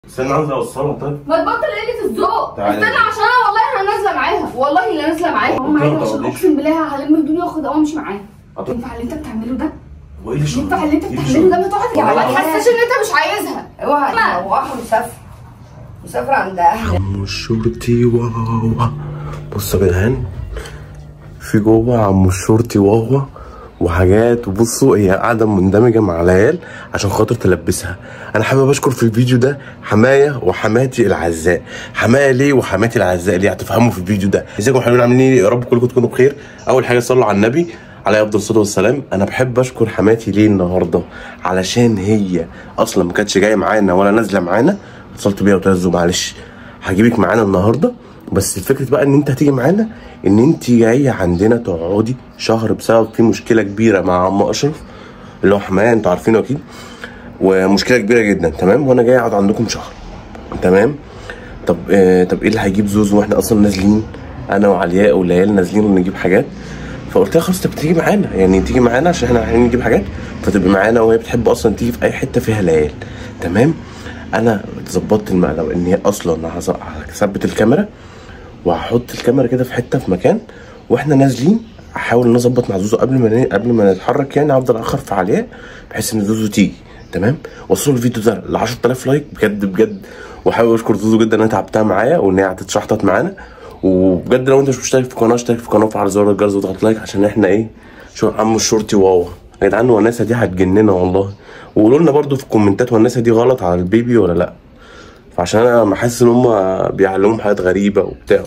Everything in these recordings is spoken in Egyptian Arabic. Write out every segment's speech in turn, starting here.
استنى عاوز اوصلها طيب ما تبطل قله الذوق تعالي. استنى عشان انا والله انا نازله معاها والله اللي نازله معاها هم ما عادي عشان تقعديش. اقسم بالله هلم الدنيا واخد اقوم امشي معاها أطلع. ينفع اللي انت بتعمله ده وايه اللي شغل؟ ينفع اللي انت إيه اللي بتعمله ده شغل؟ ما تقعد والله ما العظيم. تحسش ان انت مش عايزها اوعى ما. تروحوا مسافر مسافر عند اهلك عمو الشرطي واوا بصوا يا جدعان في جوه عمو الشرطي واوا وحاجات وبصوا هي قاعده مندمجه مع العيال عشان خاطر تلبسها انا حابب اشكر في الفيديو ده حمايه وحماتي العزاء حمايه ليه وحماتي العزاء ليه هتفهموا في الفيديو ده ازيكم يا حلوين عاملين ايه يا رب كلكم تكونوا بخير اول حاجه صلوا على النبي عليه افضل الصلاه والسلام انا بحب اشكر حماتي ليه النهارده علشان هي اصلا ما كانتش جايه معانا ولا نازله معانا اتصلت بيها وقلت لها زو معلش هجيبك معانا النهارده بس الفكره بقى ان انت هتيجي معانا ان انت جايه عندنا تقعدي شهر بسبب في مشكله كبيره مع عم اشرف اللي هو حمايه انتوا عارفينه اكيد ومشكله كبيره جدا تمام وانا جاي اقعد عندكم شهر تمام طب آه طب ايه اللي هيجيب زوزو واحنا اصلا نازلين انا وعلياء والعيال نازلين نجيب حاجات فقلت لها خلاص طب تيجي معانا يعني تيجي معانا عشان احنا رايحين نجيب حاجات فتبقى معانا وهي بتحب اصلا تيجي في اي حته فيها العيال تمام انا ظبطت المقلب ان هي اصلا هز- هثبت الكاميرا وهحط الكاميرا كده في حته في مكان واحنا نازلين احاول نظبط مع زوزو قبل ما ن- قبل ما نتحرك يعني هفضل اخر في علياء بحيث ان زوزو تيجي تمام وصلوا الفيديو ده ل 10000 لايك بجد بجد وحابب اشكر زوزو جدا ان هي تعبتها معايا وان هي هتتشحطط معانا وبجد لو انت مش مشترك في القناه اشترك في القناه وفعل زر الجرس وضغط لايك عشان احنا ايه شو عم الشرطي واوا يا جدعان والناس دي هتجننا والله وقولوا لنا برضو في الكومنتات والناس دي غلط على البيبي ولا لا فعشان انا بحس ان هم بيعلموهم حاجات غريبه وبتاع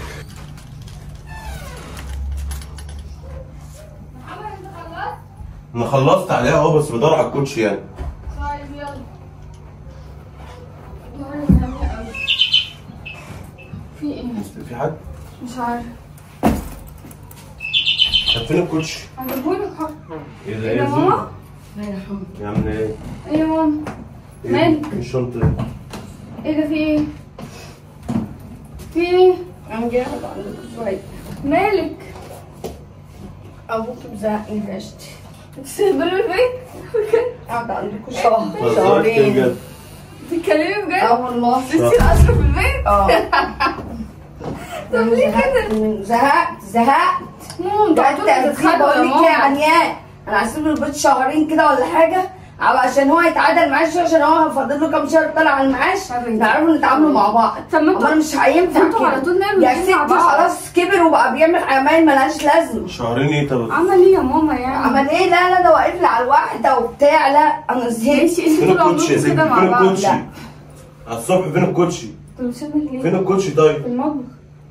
انا خلصت عليها اه بس بدور على الكوتش يعني طيب يلا في ايه في حد مش عارف طب فين الكوتش هجيبهولك حاضر ايه ايه يا ماما يا عم ايه ايه يا ماما ايه مالك؟ الشنطه دي؟ ايه ده في ايه في ايه انا جاي اقعد عندكم شويه مالك ابوك مزهقني فشت تسيبني البيت اقعد عندكم شهر بتهزري شهرين بجد؟ تتكلمي بجد اه والله لسه اصلا في البيت اه طب ليه كده زهقت زهقت ماما انتوا ده على طول انت بتتخانقوا بقول يا لك ايه يا ماما عنيان انا هسيب له البيت شهرين كده ولا حاجه او عشان هو يتعادل معاش عشان هو فاضل له كام شهر طالع على المعاش نعرفوا نتعاملوا مع بعض طب ما انتوا- أمال مش هينفع انتوا على طول نعمل يا الاتنين مع ستي بعض. خلاص كبر وبقى بيعمل عمايل ملهاش لازمه شهرين ايه طب عمل ايه يا ماما يعني عمل ايه لا لا ده واقف لي على الواحده وبتاع لا انا زهقت ماشي انتوا فين طول الكوتش يا عمركم ستي كده مع فين بعض الكوتش لا. على الصبح فين الكوتش طب سيبك ليه فين الكوتش في طيب المطبخ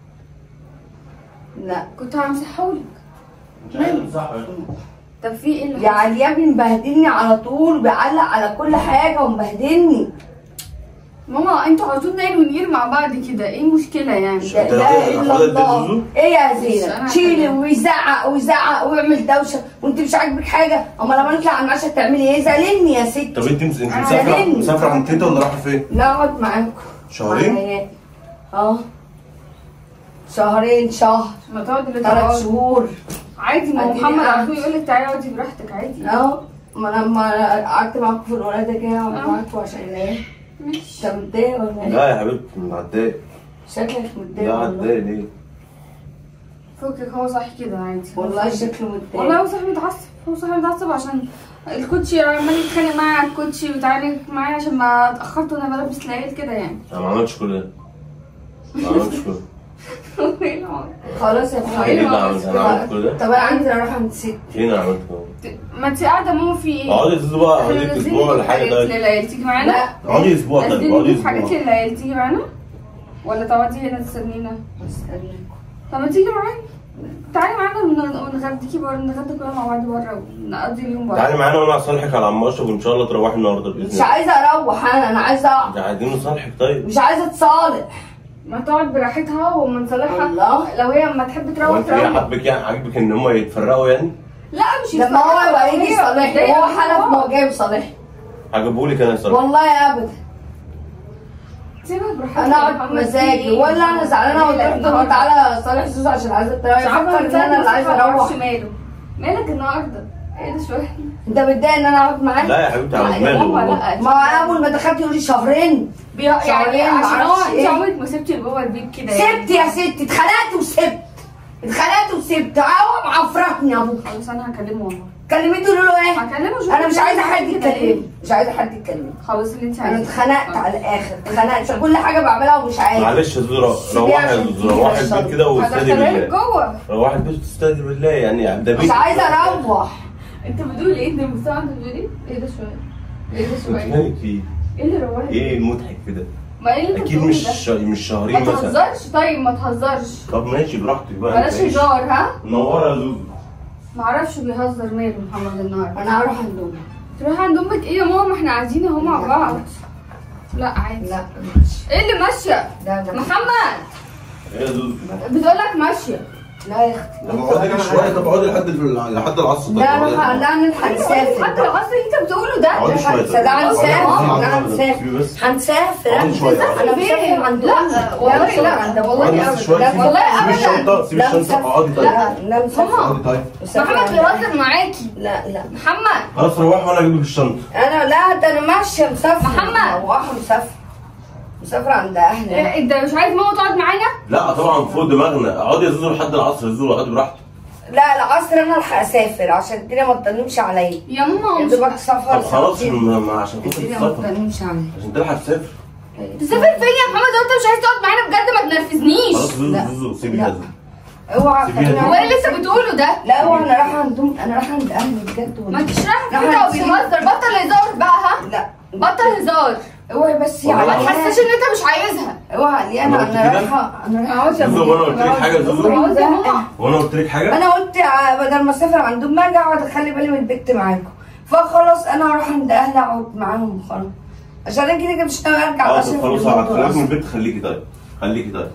لا كنت همسحهولك مش عايز امسحه طب في ايه اللي يا حصل؟ علي يا ابني مبهدلني على طول وبيعلق على كل حاجه ومبهدلني ماما انتوا على طول نايل ونير مع بعض كده ايه المشكله يعني لا انت اله هتاخد- الا هتاخد الله الزوزو؟ ايه يا مش زينب أنا شيلي هاخدها. ويزعق ويزعق ويعمل دوشه وانت مش عاجبك حاجه اما لما نطلع على المعاش تعملي ايه زعلني يا ست طب انت مس- انت أنا مسافره زعلاني. مسافره عند تيتا ولا رايحه فين؟ لا اقعد معاكم شهرين؟ معايا. اه شهرين شهر ما تقعد اللي ثلاث تقعد شهور عادي ما هو أديني محمد على قاعد. طول يقول لك تعالي اقعدي براحتك عادي اه ما انا لما قعدت معاكم في الولاده جايه اقعد آه. معاكم عشان ايه ماشي انت متضايق ولا ايه؟ لا يا حبيبتي متضايق شكلك متضايق لا والله متضايق ليه؟ فكك هو صح كده عادي والله شكله والله متضايق هو صاحبي متعصب هو صاحبي متعصب عشان الكوتشي عمال يتخانق معايا على الكوتشي ويتعارك معايا عشان ما اتاخرت وانا بلبس العيال كده يعني انا ما عملتش كل ده ما عملتش كل ده إيه العمر؟ خلاص يا ايه اللي فندم عملت انا عملت كل ده؟ طب انا عندي اروح عند ست فين انا عملت كل ما انت قاعده ماما في ايه؟ ده؟ اقعدي يا زوزو بقى احنا اقعدي نازلين اسبوع ولا نجيب حاجه حاجات طيب للعيال تيجي معانا؟ لا اقعدي اسبوع طيب نازلين اقعدي نجيب حاجات اسبوع للعيال تيجي معانا؟ ولا تقعدي هنا تستنينا؟ استنى. طب ما تيجي معانا تعالي معانا ون- ونغديكي بره نتغدى كلنا مع بعض بره ونقضي اليوم بره تعالي معانا وانا هصالحك على عم اشرف وان شاء الله تروحي النهارده باذن مش الله عايزه اروح انا انا عايزه اقعد ده عايزين نصالحك طيب مش عايزه اتصالح ما تقعد براحتها وما نصالحها الله. لو هي ما تحب هو تروح انت ايه تروح عاجبك يعني عاجبك ان هم يتفرقوا يعني؟ لا مش لما هو يصالحها، يبقى يجي هي يصالحني متضايقة هو من حلف ما بعض. هو جاي يصالحني عجبهولك انا صراحه والله ابدا سيبها براحتها انا يا اقعد محمد، بمزاجي في ولا انا زعلانه ليلة وقلت له النهاردة. تعالى صالح زوزو عشان عايزه مش تروح عارفه يفكر ان انا اللي عايزه اروح معرفش ماله مالك النهارده ايه ده شويه انت متضايق ان انا اقعد معاك لا يا حبيبتي لا على يا دماغي ماما، والله لا. ما هو اول ما دخلت يقول لي شهرين بي- يعني شهرين عشان هو معرفش انت إيه. عمرك ما سبتي جوه البيت كده يعني. سبت يا ستي اتخلقت وسبت اتخلقت وسبت هو معفرتني يا ابوك خلاص انا هكلمه والله كلمته تقول له ايه هكلمه شوف انا مش عايزه حد كده يتكلم ليه. مش عايزه حد يتكلم خلاص اللي انت انا عايزاه اتخنقت على الاخر اتخنقت عشان كل حاجه بعملها ومش عايزه معلش يا زوزو سيبيها روحي يا عشان زوزو تيجي روحي الشر. البيت كده واستهدي هدخلها لك بالله جوه روحي البيت واستهدي بالله يعني ده مش بيت عايزه اروح انت بتقول ايه انت مستوعب انت بتقول ايه؟ ايه ده شويه؟ ايه ده انت شويه؟ مالك فيه ايه اللي روحك؟ ايه المضحك في ده ما ايه اللي انت اكيد بتقوله مش ده؟ ش- مش شهرين ما مثلا تهزرش طيب ما تهزرش طب ماشي براحتك بقى بلاش ماشي. هزار ها؟ منوره يا زوزو معرفش بيهزر ماله محمد النهارده انا هروح عندهم تروح عند امك ايه يا ماما ما احنا قاعدين اهو مع بعض لا عادي لا ايه اللي ماشيه؟ لا لا محمد ايه يا زوزو بتقول لك ماشيه لا يا اختي طب اقعدي لي شويه طب اقعدي لحد لحد العصر طب لا اقعدي. لا لا نلحق نسافر حتى لو اصلا اللي انت بتقوله ده اقعدي شويه طب. لا اقعدي. هنسافر اقعدي. لا سيبي بس. هنسافر اقعدي شوية. انا مسافر عند لا أمي. والله مسافر لا عند اقعدي والله بس شويه لا سيبي- والله سيبي أبداً. الشنطه سيبي لا الشنطه مسافر. اقعدي طيب لا لا مسافر ماما. اقعدي طيب مسافر محمد عند- بيهزر معاكي لا لا محمد خلاص روحي وانا اجيب لك الشنطه انا لا ده انا ماشيه مسافر محمد. واحد مسافر مسافر عند اهلي إيه، انت مش عايز ماما تقعد معانا؟ لا طبعا فوق دماغنا اقعدي يا زوزو لحد العصر يا زوزو اقعدي براحتك لا العصر انا الحق اسافر عشان الدنيا ما تضلمش عليا يا ماما يا مش دوبك سفر طب خلاص ساعتين. ما ما عشان خاطر الدنيا ما السفر تضلمش عليا عشان تلحق تسافر تسافر فين يا محمد لو انت مش عايز تقعد معانا بجد ما تنرفزنيش خلاص زوزو لا. زوزو سيبي لا. هذا اوعى سيبيها خليني هو ايه اللي انت بتقوله ده؟ لا هو انا رايحه عندهم انا رايحه عند اهلي بجد ما والله انتش رايح لا، كده هنسيب. وبيهزر بطل هزار بقى ها؟ لا بطل هزار اوعي بس والله ما يعني تحسش ان انت مش عايزها اوعى ليه انا أنا قلت انا كده؟ رايحه انا رايحه زوزو وانا قلت لك حاجه يا زوزو اقعد يا ماما وانا قلت لك حاجه انا قلت ع- بدل ما اسافر عندهم ما ارجع اقعد اخلي بالي من البت معاكم فخلاص انا هروح عند اهلي اقعد معاهم وخلاص عشان انا كده كده مش ناوي ارجع اه اصلا طب في خلاص الموضوع خليك من أصلاً. البيت خليكي طيب خليكي طيب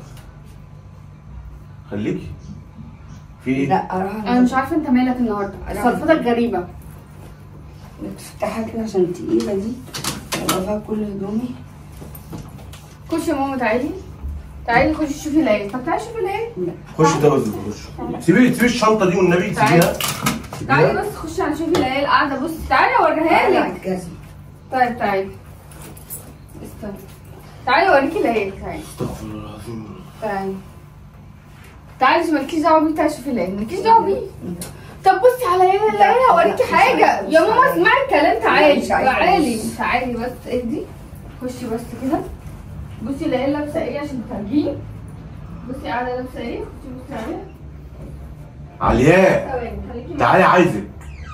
خليكي في ايه؟ لا اروح انا عند مش عارفه انت مالك النهارده صرفتك غريبه تفتحها كده عشان تقيله دي ابقى فيها كل هدومي خش يا ماما تعالي تعالي خشي شوفي العيال طب تعالي شوفي العيال خش طب يا زوزو خش سيبي سيبي الشنطه دي والنبي تعالي. سيبيها تعالي سيبيها بس خشي على شوفي العيال قاعده بص تعالي اوريها لا لك الجزمة. طيب تعالي استنى تعالي اوريكي العيال تعالي استغفر الله العظيم تعالي تعالي عشان مالكيش دعوه بيه تعالي شوفي العيال مالكيش دعوه بيه طب بصي على العيال العيال هوريكي لا، مش حاجه عايزة، يا مش ماما عايزة. اسمعي الكلام تعالي مش عايزة. تعالي تعالي بس اهدي خشي بس كده بصي العيال لابسه ايه عشان تفرجيه بصي قاعده لابسه ايه خشي بصي عليها علياء ثواني خليكي معايا. تعالي عايزك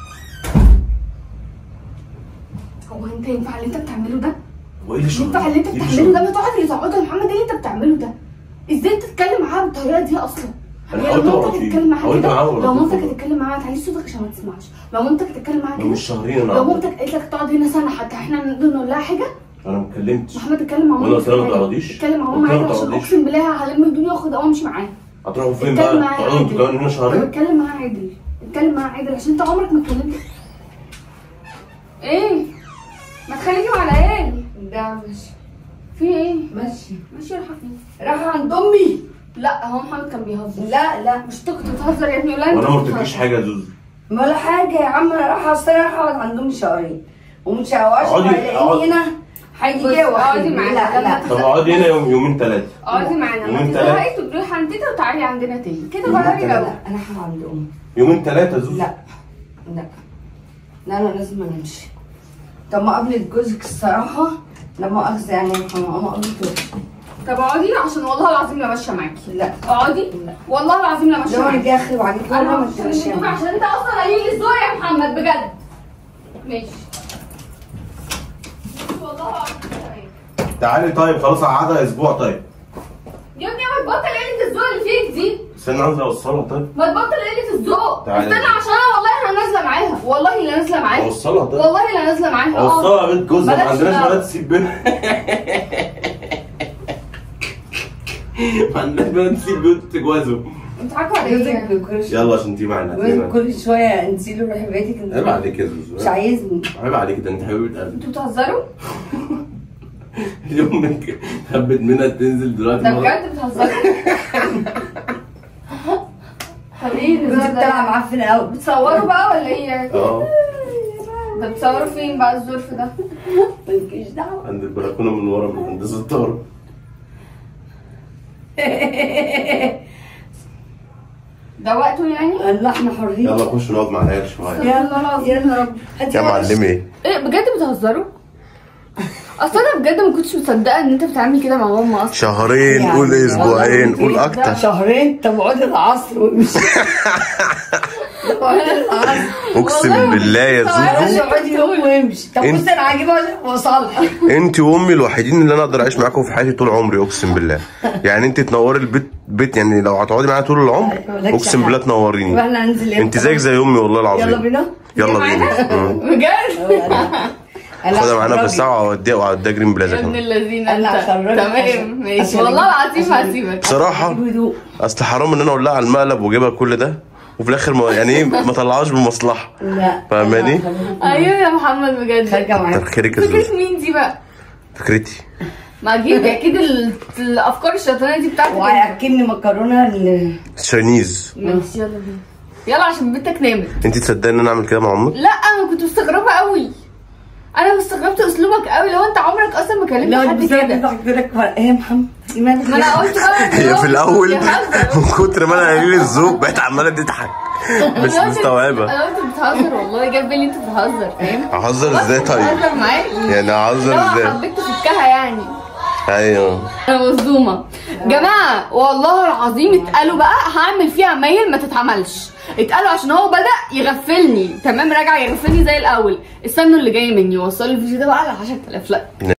هو انت ينفع اللي انت بتعمله ده؟ هو ايه اللي شغل؟ ينفع اللي انت إيه اللي بتعمله شغل؟ ده ما تقعد اللي تقعده يا محمد ايه اللي انت بتعمله ده؟ ازاي انت تتكلم معاها بالطريقه دي اصلا؟ أنا يعني حاولت لو أقعد مامتك فيه. تتكلم معاها حاولت كده معاها والله لو مامتك تفضل. تتكلم معاها تعالي صوتك عشان ما تسمعش لو مامتك تتكلم معاها لو كده مش شهرين انا لو مامتك قالت لك تقعد هنا سنه حتى احنا نقدر نقول لها حاجه انا ما اتكلمتش محمد اتكلم مع وأنا ماما قلت لها ما تقعديش. اتكلم مع قلت ماما لها ما عادي عشان تقعديش. اقسم بالله هلم الدنيا واخد اقوم امشي معاها هتروحوا فين اتكلم بقى؟ معاها تقعدوا انتوا كمان هنا طب شهرين؟ اتكلم معاها عادل اتكلم معاها عادل عشان انت عمرك ما اتكلمت ايه ما تخليكي مع العيال ده ماشي في ايه ماشي ماشي رايحه فين رايحه عند امي لا هو محمد كان بيهزر لا لا مش انت كنت بتهزر يا ابني ولا انت وانا ما كنت قلتلكيش بتهزر؟ حاجه يا زوزو ولا حاجه يا عم انا رايحه اصل انا رايحه اقعد عند امي شهرين ومش هواش اقعدي- هيلاقيني اقعدي. هنا بص، هيجي اقعدي واحد معانا. لا لما لا طب اقعدي هنا يوم يومين ثلاثه اقعدي معانا يومين ما تلاتة. تزهقي تروحي عند تيتا وتعالي عندنا تاني كده يومين غيري تلاتة. جو لا انا رايحه عند امي يومين ثلاثه يا زوزو لا لا لا انا لازم امشي طب ما قابلت جوزك الصراحه لا مؤاخذه يعني ما قابلته طب اقعدي عشان والله العظيم لا ماشيه معاكي لا اقعدي لا. والله العظيم لا ماشيه لو انا معاكي جاي اخرب عليك انا والله ما مش تبقاش هسيبك عشان انت اصلا قليل الذوق يا محمد بجد ماشي والله العظيم تمام. تعالي طيب خلاص قعدها اسبوع طيب يا ابني ما تبطل قله الذوق اللي فيك دي استنى عايز اوصلها طيب ما تبطل قله الذوق تعالي. استنى عشان انا والله انا نازله معاها والله لا نازله معاها اوصلها طيب والله لا نازله معاها اه. اوصلها بيت جوزها ما مالكش عندناش دعوة. بنات تسيب بينا ما عندناش بنات تسيب بيوت تجوازوا بتضحكوا على جوزك ايه؟ بيكرش يلا عشان تيجي معانا تيجي جوزك معانا. كل شويه انزلي روحي بيتك انت عيب عليك يا زوزو مش عايزني عيب عليك ده انت حبيبه قلبي انتوا بتهزروا؟ يومك حبت منها تنزل دلوقتي ده مرة. بجد بتهزروا؟ طب ايه كنت الهزار بتلعب ده؟ معاه في الاول بتصوروا بقى ولا ايه؟ اه ده بتصوروا فين بقى الظرف ده مالكيش دعوه عند البلكونه من ورا من عند الستاره ده وقته يعني لا احنا حرين يلا خش نقعد مع العيال شويه والله العظيم يا رب هاتي يا ورقة. معلمي ايه بجد بتهزروا اصل انا بجد ما كنتش مصدقه ان انت بتعمل كده مع ماما اصلا شهرين يعني قول اسبوعين والله قول ده اكتر شهرين طب اقعد العصر وامشي اقعد العصر اقسم والله بالله يا تعالى زوزو اقعدي يوم وامشي طب انت- بص انا هجيبها عشان اوصلها انت وامي الوحيدين اللي انا اقدر اعيش معاكم في حياتي طول عمري اقسم بالله يعني انت تنوري البيت بيت يعني لو هتقعدي معايا طول العمر أيوة، مالكش اقسم حق. بالله تنوريني واحنا هننزل انت زيك زي امي والله العظيم يلا بينا يلا بينا مم. بجد خدها معانا في الساعه واوديها واوديها جرين بلازا يا ابن كمان اللذين أنا انت هخرجك تمام عشان- ماشي عشان- والله العظيم عشان- هسيبك بصراحه هدوء اصل حرام ان انا اقول لها على المقلب واجيبها كل ده وفي الاخر ما يعني ايه ما طلعهاش بمصلحه لا فاهماني؟ أنا هخرجك. ايوه يا محمد بجد خارجه كتر معاك خيرك يا زوزو فكرة مين دي بقى؟ فكرتي ما اكيد اكيد ال- الافكار الشيطانيه دي بتاعتك انت. وهياكلني مكرونه ال- تشاينيز ماشي يلا بينا يلا عشان بنتك نامت انت تصدقي ان انا اعمل كده مع امك لا انا كنت مستغربه قوي انا استغربت اسلوبك قوي لو انت عمرك اصلا ما كلمت لا حد بس كده انا قلت لك ايه يا محمد ما انا قلت بقى إن هي هو في الاول بيهزر. من كتر ما انا قليل الذوق بقت عماله تضحك مش أنا قلت- مستوعبه انا قلت بتهزر والله جاب بالي انت بتهزر فاهم اهزر ازاي طيب بتهزر معاك يعني اهزر لو ازاي حبيت تفكها يعني ايوه انا مصدومه جماعه والله العظيم اتقالوا بقى هعمل فيها ميل ما تتعملش اتقالوا عشان هو بدا يغفلني تمام راجع يغفلني زي الاول استنوا اللي جاي مني وصلوا الفيديو ده بقى على 10000 لا